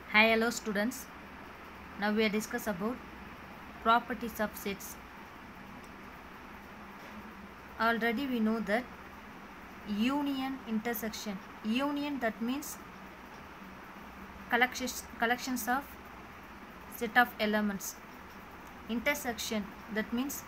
Hi, hello students. Now we are discuss about properties of sets. Already we know that union intersection. Union that means collections collections of set of elements. Intersection that means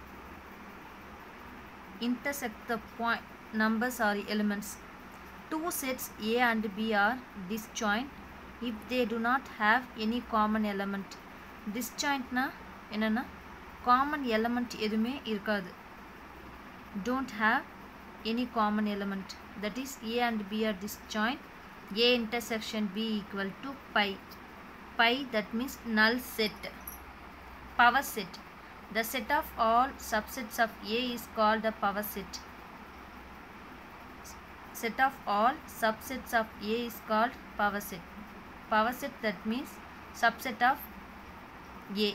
intersect the point numbers or elements. Two sets A and B are disjoint if they do not have any common element. Disjointனா என்னன்னா common element எதுவுமே இருக்காது don't have any common element that is A and B are disjoint A intersection B equal to pi pi that means null set power set the set of all subsets of A is called a power set set of all subsets of A is called power set power set that means subset of A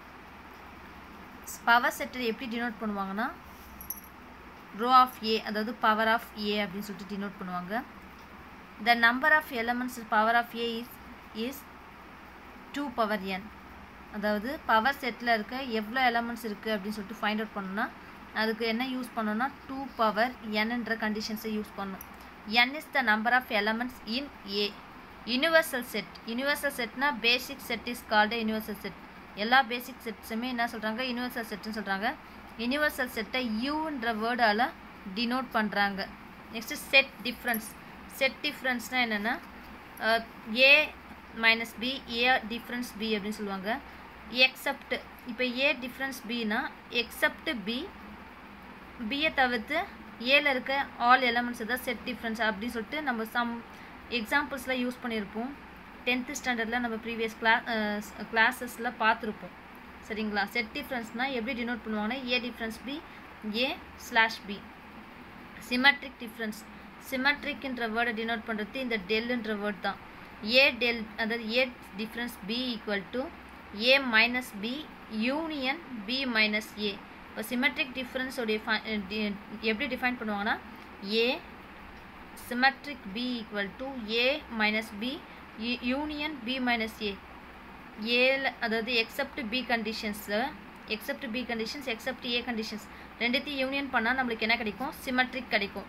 power செட்டை எப்படி denote பண்ணுவாங்கன்னா row of ஏ அதாவது power of ஏ அப்படின்னு சொல்லிட்டு denote பண்ணுவாங்க the number of elements power of A is is two power N அதாவது power settle இருக்க எவ்வளோ எலமெண்ட்ஸ் இருக்குது அப்படின்னு சொல்லிட்டு ஃபைண்ட் அவுட் பண்ணணும்னா அதுக்கு என்ன யூஸ் பண்ணணும்னா டூ பவர் என்ன்ற கண்டிஷன்ஸை யூஸ் பண்ணணும் N is the number of elements in A universal set universal செட்னா basic set is called universal set எல்லா பேசிக் செட்ஸுமே என்ன சொல்கிறாங்க யூனிவர்சல் செட்டுன்னு சொல்கிறாங்க யூனிவர்சல் செட்டை யூன்ற வேர்டால் டினோட் பண்ணுறாங்க நெக்ஸ்ட்டு செட் டிஃப்ரென்ஸ் செட் டிஃப்ரென்ஸ்னால் என்னென்னா A minus B A difference B அப்படின்னு சொல்லுவாங்க எக்ஸப்ட் இப்போ ஏ டிஃப்ரென்ஸ் பினா எக்ஸப்ட் பி பியை தவிர்த்து ஏல இருக்க ஆல் எலமெண்ட்ஸ் தான் செட் டிஃப்ரென்ஸ் அப்படின்னு சொல்லிட்டு நம்ம சம் எக்ஸாம்பிள்ஸ்லாம் யூஸ் பண்ணியிருப்போம் டென்த்து ஸ்டாண்டர்டில் நம்ம ப்ரீவியஸ் கிளா கிளாஸஸில் பார்த்துருப்போம் சரிங்களா செட் டிஃப்ரென்ஸ்னால் எப்படி டினோட் பண்ணுவாங்கன்னா A difference B A slash B symmetric difference சிமெட்ரிக்ன்ற வேர்டை டினோட் பண்ணுறது இந்த டெல்லுன்ற வேர்ட் தான் ஏ டெல் அதாவது A difference B equal to A minus B union B minus A இப்போ சிமெட்ரிக் டிஃப்ரென்ஸோடைய எப்படி டிஃபைன் பண்ணுவாங்கன்னா A symmetric B equal to A minus B union B minus A ஏல அதாவது except B conditions except B conditions except A conditions ரெண்டுத்தையும் union பண்ணால் நம்மளுக்கு என்ன கிடைக்கும் சிமெட்ரிக் கிடைக்கும்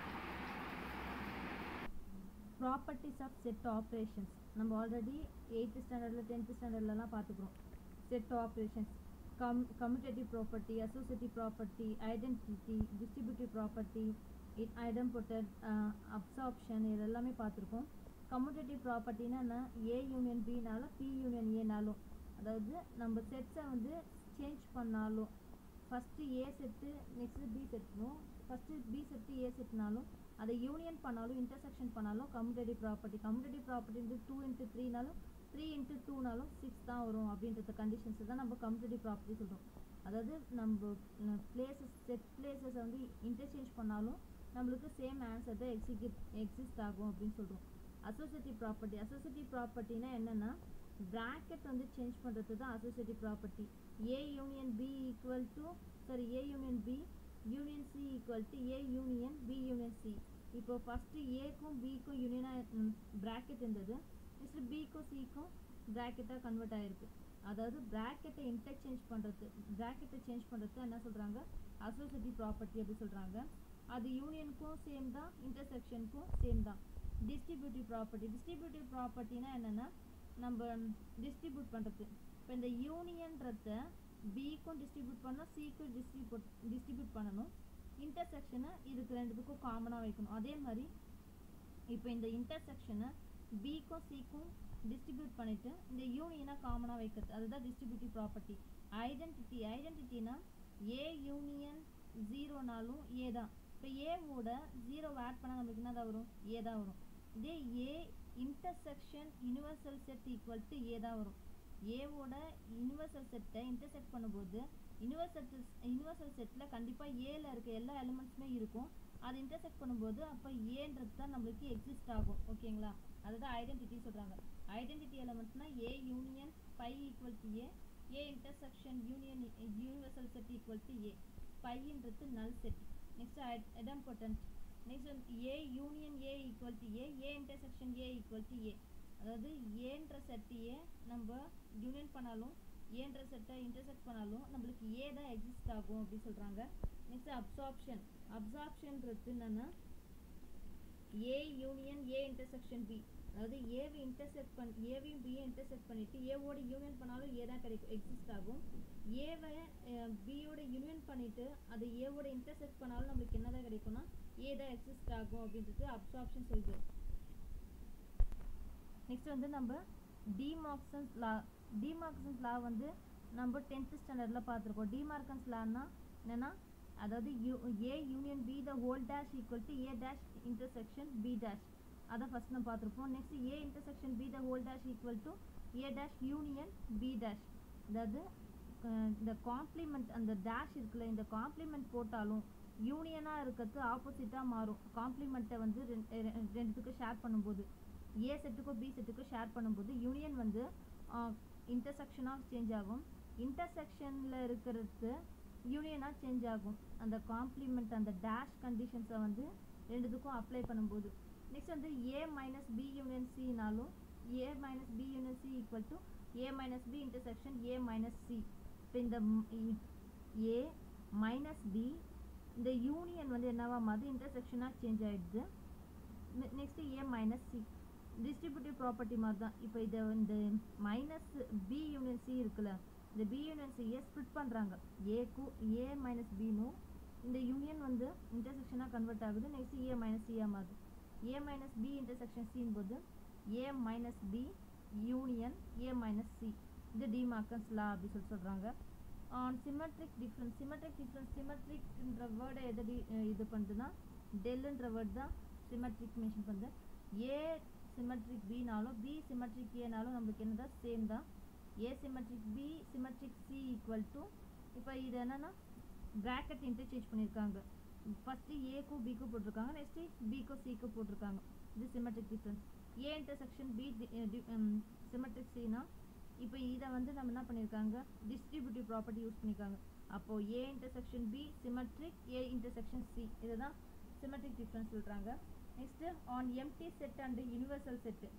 ப்ராப்பர்ட்டிஸ் ஆஃப் செட் ஆப்ரேஷன்ஸ் நம்ம ஆல்ரெடி எயித்து ஸ்டாண்டர்டில் டென்த்து ஸ்டாண்டர்ட்லலாம் பார்த்துக்குறோம் set operations com commutative property associative property identity distributive property idempotent absorption இது எல்லாமே பார்த்துருக்கோம் கம்யூட்டேட்டிவ் ப்ராப்பர்ட்டினா என்ன ஏ யூனியன் பினாலும் பி யூனியன் ஏனாலும் அதாவது நம்ம செட்ஸை வந்து சேஞ்ச் பண்ணாலும் first A set next B செட்னும் ஃபஸ்ட்டு பி செட்டு ஏ செட்னாலும் அதை யூனியன் பண்ணாலும் இன்டர்செக்ஷன் பண்ணாலும் கம்யூட்டேட்டிவ் ப்ராப்பர்ட்டி கம்யூட்டேட்டிவ் ப்ராப்பர்ட்டி வந்து டூ இன்ட்டு த்ரீனாலும் த்ரீ இன்ட்டு டூனாலும் சிக்ஸ் தான் வரும் அப்படின்றத கண்டிஷன்ஸ் தான் நம்ம கம்யூட்டேட்டிவ் ப்ராப்பர்ட்டி சொல்கிறோம் அதாவது நம்ம பிளேசஸ் செட் பிளேசஸை வந்து இன்டர்சேஞ்ச் பண்ணாலும் நம்மளுக்கு சேம் ஆன்சர் தான் எக்ஸிக்யூட் எக்ஸிஸ்ட் ஆகும் அப்படின்னு சொல்கிறோம் அசோசியேட்டிவ் ப்ராப்பர்ட்டி அசோசியேட்டிவ் ப்ராப்பர்ட்டினா என்னென்னா ப்ராக்கெட் வந்து சேஞ்ச் பண்ணுறது தான் associative property A union B equal to sorry A union B union C equal to A union B union C இப்போ ஃபஸ்ட்டு ஏக்கும் பிக்கும் யூனியனாக ப்ராக்கெட் இருந்தது நெக்ஸ்ட்டு பிக்கும் சிக்கும் ப்ராக்கெட்டாக கன்வெர்ட் ஆகிருக்கு அதாவது ப்ராக்கெட்டை இன்டர்சேஞ்ச் பண்ணுறது ப்ராக்கெட்டை சேஞ்ச் பண்ணுறது என்ன சொல்கிறாங்க அசோசியேட்டிவ் ப்ராப்பர்ட்டி அப்படி சொல்கிறாங்க அது யூனியனுக்கும் சேம் தான் இன்டர்செக்ஷனுக்கும் சேம் தான் டிஸ்ட்ரிபியூட்டிவ் ப்ராப்பர்ட்டி டிஸ்ட்ரிபியூட்டிவ் ப்ராப்பர்ட்டினா என்னென்னா நம்ம டிஸ்ட்ரிபியூட் பண்ணுறது இப்போ இந்த யூனியன்றத பிக்கும் டிஸ்ட்ரிபியூட் பண்ணணும் சிக்கும் டிஸ்ட்ரிபியூட் டிஸ்ட்ரிபியூட் பண்ணணும் இன்டர்செக்ஷனை இதுக்கு ரெண்டுத்துக்கும் காமனாக வைக்கணும் அதே மாதிரி இப்போ இந்த இன்டர்செக்ஷனை பிக்கும் சிக்கும் டிஸ்ட்ரிபியூட் பண்ணிவிட்டு இந்த யூனியனாக காமனாக வைக்கிறது அதுதான் டிஸ்ட்ரிபியூட்டிவ் ப்ராப்பர்ட்டி ஐடென்டிட்டி ஐடென்டிட்டினா ஏ யூனியன் ஜீரோனாலும் ஏ தான் இப்போ ஏவோட ஜீரோவை ஆட் பண்ணால் நம்மளுக்கு என்ன தான் வரும் ஏ தான் வரும் இதே A intersection universal set equal to A தான் வரும் ஏவோட யூனிவர்சல் செட்டை இன்டர்செக்ட் பண்ணும்போது யூனிவர்சல் யூனிவர்சல் செட்டில் கண்டிப்பாக ஏல இருக்க எல்லா எலிமெண்ட்ஸுமே இருக்கும் அதை இன்டர்செக்ட் பண்ணும்போது அப்போ ஏன்றது தான் நம்மளுக்கு எக்ஸிஸ்ட் ஆகும் ஓகேங்களா அதுதான் ஐடென்டிட்டி சொல்கிறாங்க ஐடென்டிட்டி எலிமெண்ட்ஸ்னால் A union phi equal to A A intersection union universal set equal to A பைன்றது null set next idempotent next one a union a equal to a a intersection a equal to a அதாவது ஏன்ற செட்டையே நம்ம union பண்ணாலும் ஏன்ற செட்டை intersect பண்ணாலும் நம்மளுக்கு ஏ தான் எக்ஸிஸ்ட் ஆகும் அப்படி சொல்கிறாங்க நெக்ஸ்ட் அப்சார்ப்ஷன் அப்சார்ப்ஷன்றது என்னென்னா A union A intersection B அதாவது ஏவை இன்டர்செக்ட் பண் ஏவையும் பியை இன்டர்செக்ட் பண்ணிட்டு ஏவோட யூனியன் பண்ணாலும் ஏ தான் கிடைக்கும் எக்ஸிஸ்ட் ஆகும் ஏவை பியோட யூனியன் பண்ணிட்டு அது ஏவோட இன்டர்செக்ட் பண்ணாலும் நம்மளுக்கு என்ன தான் கிடைக்கும்னா ஏ தான் எக்ஸிஸ்ட் ஆகும் அப்படின்றது அப்சார்ப்ஷன் சொல்லுது நெக்ஸ்ட் வந்து நம்ம டிமார்க்சன்ஸ் லா டிமார்க்சன்ஸ் லா வந்து நம்ம டென்த் ஸ்டாண்டர்டில் பார்த்துருக்கோம் டிமார்க்கன்ஸ் லான்னா என்னென்னா அதாவது U A union B the whole dash equal to A dash intersection B dash அதை ஃபஸ்ட் நம்ம பார்த்துருப்போம் next A intersection B the whole dash equal to A dash union B dash அதாவது இந்த காம்ப்ளிமெண்ட் அந்த டேஷ் இருக்குல்ல இந்த complement போட்டாலும் யூனியனாக இருக்கிறது ஆப்போசிட்டாக மாறும் காம்ப்ளிமெண்ட்டை வந்து ரெண்டுத்துக்கும் ஷேர் பண்ணும்போது ஏ செட்டுக்கும் பி செட்டுக்கும் ஷேர் பண்ணும்போது யூனியன் வந்து இன்டர்செக்ஷனாக சேஞ்ச் ஆகும் இன்டர்செக்ஷனில் இருக்கிறது யூனியனாக சேஞ்ச் ஆகும் அந்த காம்ப்ளிமெண்ட் அந்த டேஷ் கண்டிஷன்ஸை வந்து ரெண்டுத்துக்கும் அப்ளை பண்ணும்போது நெக்ஸ்ட் வந்து ஏ மைனஸ் பி யூனியன் சினாலும் A minus B union C equal to A minus B intersection A minus C இப்போ இந்த ஏ மைனஸ் பி இந்த யூனியன் வந்து என்னவா மாதிரி இன்டர்செக்ஷனாக சேஞ்ச் ஆகிடுது next A minus C distributive property மாதிரி தான் இப்போ இதை இந்த மைனஸ் பி யூனியன் சி இருக்குல்ல இந்த பி யூனியன் சியை ஸ்ப்ளிட் பண்ணுறாங்க ஏக்கு ஏ மைனஸ் பினும் இந்த யூனியன் வந்து இன்டர்செக்ஷனாக கன்வெர்ட் ஆகுது நெக்ஸ்ட் ஏ மைனஸ் சியாக மாறுது ஏ மைனஸ் பி இன்டர்செக்ஷன் சின் போது A minus B union A minus C இது டிமார்க்கன்ஸ் லா அப்படி சொல்லி சொல்கிறாங்க on symmetric difference symmetric difference சிமெட்ரிக்ன்ற வேர்டை எதை இது பண்ணுதுன்னா டெல்லுன்ற வேர்ட் தான் சிமெட்ரிக் மென்ஷன் பண்ணுது ஏ சிமெட்ரிக் பினாலும் பி சிமெட்ரிக் ஏனாலும் நம்மளுக்கு என்னதான் சேம் தான் A symmetric B symmetric C equal to இப்போ இது என்னென்னா ப்ராக்கெட் இன்டர்சேஞ்ச் பண்ணியிருக்காங்க ஃபஸ்ட்டு ஏக்கும் பிக்கும் போட்டிருக்காங்க நெக்ஸ்ட்டு பிக்கும் சிக்கும் போட்டிருக்காங்க இது symmetric difference A intersection B symmetric சினா இப்போ இதை வந்து நம்ம என்ன பண்ணியிருக்காங்க டிஸ்ட்ரிபியூட்டிவ் ப்ராப்பர்ட்டி யூஸ் பண்ணியிருக்காங்க அப்போது A intersection B symmetric A intersection C இதுதான் சிமெட்ரிக் டிஃப்ரென்ஸ் சொல்கிறாங்க next on empty set and universal set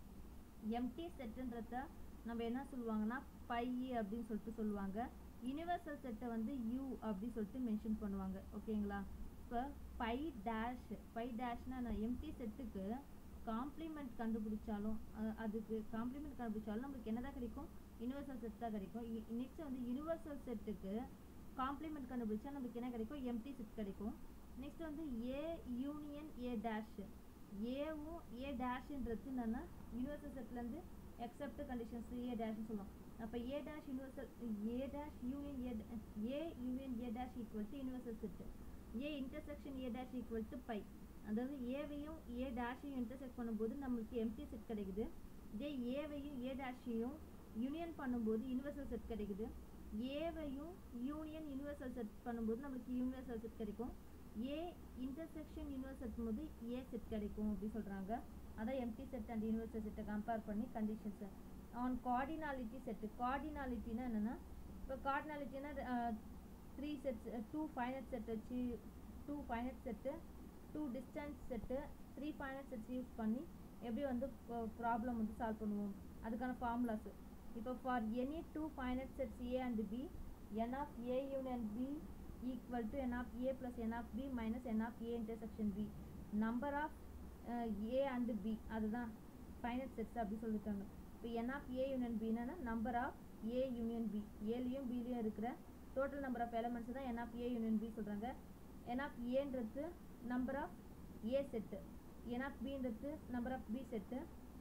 empty செட்டுன்றத நம்ம என்ன சொல்லுவாங்கன்னா பை அப்படின்னு சொல்லிட்டு சொல்லுவாங்க யூனிவர்சல் செட்டை வந்து யூ அப்படி சொல்லிட்டு மென்ஷன் பண்ணுவாங்க ஓகேங்களா இப்போ பை டேஷ் பை டேஷ்னா நான் எம்டி செட்டுக்கு காம்ப்ளிமெண்ட் கண்டுபிடிச்சாலும் அதுக்கு காம்ப்ளிமெண்ட் கண்டுபிடிச்சாலும் நம்மளுக்கு என்ன தான் கிடைக்கும் யூனிவர்சல் செட் தான் கிடைக்கும் நெக்ஸ்ட் வந்து யூனிவர்சல் செட்டுக்கு காம்ப்ளிமெண்ட் கண்டுபிடிச்சா நம்மளுக்கு என்ன கிடைக்கும் எம்டி செட் கிடைக்கும் நெக்ஸ்ட் வந்து ஏ யூனியன் ஏ டேஷ் ஏவும் ஏ டேஷ்ன்றது என்னன்னா யூனிவர்சல் செட்லேருந்து எக்ஸப்ட் கண்டிஷன்ஸ் ஏ டேஷ்னு சொல்லுவோம் அப்போ A dash universal A dash union A A union A dash equal to universal set A intersection A dash equal to phi அதாவது ஏவையும் ஏ டேஷையும் இன்டர்செக்ட் பண்ணும்போது நம்மளுக்கு எம்டி செட் கிடைக்குது இதே ஏவையும் ஏ டேஷையும் யூனியன் பண்ணும்போது யூனிவர்சல் செட் கிடைக்குது ஏவையும் யூனியன் யூனிவர்சல் செட் பண்ணும்போது நம்மளுக்கு யூனிவர்சல் செட் கிடைக்கும் ஏ இன்டர்செக்ஷன் யூனிவர்சல் போது ஏ செட் கிடைக்கும் அப்படி சொல்கிறாங்க அதான் எம்டி செட் அண்ட் யூனிவர்சல் செட்டை கம்பேர் பண்ணி கண்டிஷன்ஸை ஆன் கார்டினாலிட்டி செட்டு கார்டினாலிட்டினா என்னென்னா இப்போ கார்டினாலிட்டினா three sets two finite set வச்சு two finite set two distance set three finite sets use பண்ணி எப்படி வந்து ப்ராப்ளம் வந்து சால்வ் பண்ணுவோம் அதுக்கான ஃபார்முலாஸு இப்போ for any two finite sets A and B n of A union B equal to n of a plus n of b minus n of a intersection b number of uh, a and b அதுதான் finite sets அப்படி சொல்லிருக்காங்க இப்போ n of a union b னா number of a union b ஏலையும் பிலையும் இருக்கிற total number of elements தான் n of a union b சொல்கிறாங்க n of aன்றது number of a set n of bன்றது number of b set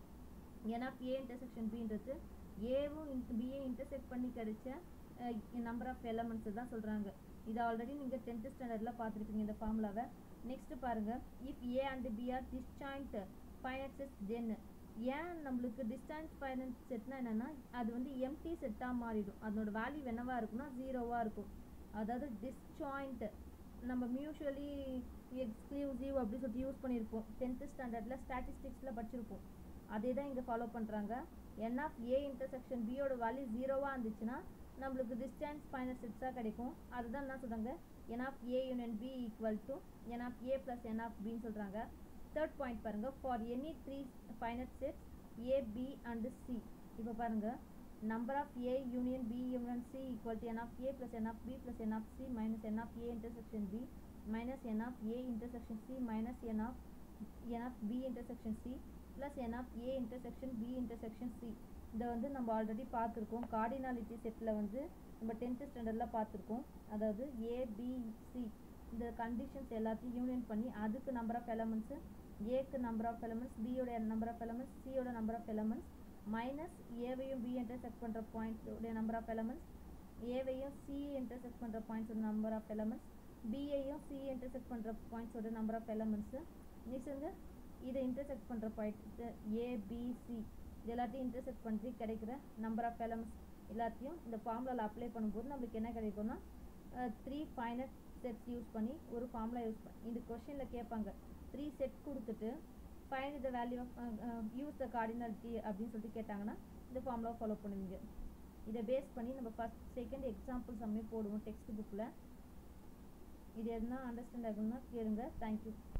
n of a intersection bன்றது ஏவும் பியும் intersect பண்ணி கிடைச்ச number of elements தான் சொல்கிறாங்க இது ஆல்ரெடி நீங்கள் டென்த்து ஸ்டாண்டர்டில் பார்த்துருப்பீங்க இந்த ஃபார்முலாவை நெக்ஸ்ட் பாருங்கள் if A and B are disjoint finite set then ஏன் நம்மளுக்கு டிஸ்டன்ஸ் ஃபைனட் செட்னா என்னென்னா அது வந்து எம்டி செட்டாக மாறிடும் அதனோட வேல்யூ என்னவா இருக்கும்னா ஜீரோவாக இருக்கும் அதாவது டிஸ்ஜாயிண்ட் நம்ம மியூச்சுவலி எக்ஸ்க்ளூசிவ் அப்படி சொல்லிட்டு யூஸ் பண்ணியிருப்போம் டென்த்து ஸ்டாண்டர்டில் ஸ்டாட்டிஸ்டிக்ஸில் படிச்சிருப்போம் அதே தான் இங்கே ஃபாலோ பண்ணுறாங்க என் ஆஃப் ஏ இன்டர்செக்ஷன் பியோட வேல்யூ ஜீரோவாக இருந்துச்சுன்னா நம்மளுக்கு டிஸ்டன்ஸ் ஃபைனல் செட்ஸாக கிடைக்கும் அதுதான் என்ன சொல்கிறாங்க n of A union B equal to n of A plus n of பின்னு சொல்கிறாங்க தேர்ட் பாயிண்ட் பாருங்கள் for any three finite sets A B and C இப்போ பாருங்கள் number of A union B union C equal to n of A plus n of B plus n of C minus n of A intersection B minus n of A intersection C minus n of n of B intersection C plus n of A intersection B intersection C இதை வந்து நம்ம already பார்த்துருக்கோம் cardinality settle வந்து நம்ம tenth ஸ்டாண்டர்டில் பார்த்துருக்கோம் அதாவது A B C இந்த கண்டிஷன்ஸ் எல்லாத்தையும் யூனியன் பண்ணி அதுக்கு நம்பர் ஆஃப் எலமெண்ட்ஸு ஏக்கு நம்பர் ஆஃப் எலமெண்ட்ஸ் பியோட நம்பர் ஆஃப் எலமெண்ட்ஸ் சியோட நம்பர் ஆஃப் எலமெண்ட்ஸ் மைனஸ் ஏவையும் பி இன்டர்செக்ட் பண்ணுற பாயிண்ட்ஸோடைய நம்பர் ஆஃப் எலமெண்ட்ஸ் ஏவையும் சி இன்டர்செக்ட் பண்ணுற பாயிண்ட்ஸோட நம்பர் ஆஃப் எலமெண்ட்ஸ் பிஐயும் சி இன்டர்செக்ட் பண்ணுற பாயிண்ட்ஸோட நம்பர் ஆஃப் எலமெண்ட்ஸு நெக்ஸ்ட் வந்து இதை இன்டர்செக்ட் பண்ணுற பாயிண்ட் ஏபிசி இது எல்லாத்தையும் இன்டர்செக்ட் பண்ணி கிடைக்கிற நம்பர் ஆஃப் எலமெண்ட்ஸ் எல்லாத்தையும் இந்த ஃபார்முலாவில் அப்ளை பண்ணும்போது நம்மளுக்கு என்ன கிடைக்கும்னா த்ரீ ஃபைனட் செட்ஸ் யூஸ் பண்ணி ஒரு ஃபார்முலா யூஸ் பண்ணி இந்த கொஷனில் கேட்பாங்க த்ரீ செட் கொடுத்துட்டு find the value of use the cardinality அப்படின்னு சொல்லிட்டு கேட்டாங்கன்னா இந்த ஃபார்முலா ஃபாலோ பண்ணுவீங்க இதை பேஸ் பண்ணி நம்ம ஃபஸ்ட் செகண்ட் எக்ஸாம்பிள் சம்மே போடுவோம் டெக்ஸ்ட் புக்கில் இது எதுனா அண்டர்ஸ்டாண்ட் ஆகணும்னா கேளுங்க தேங்க்யூ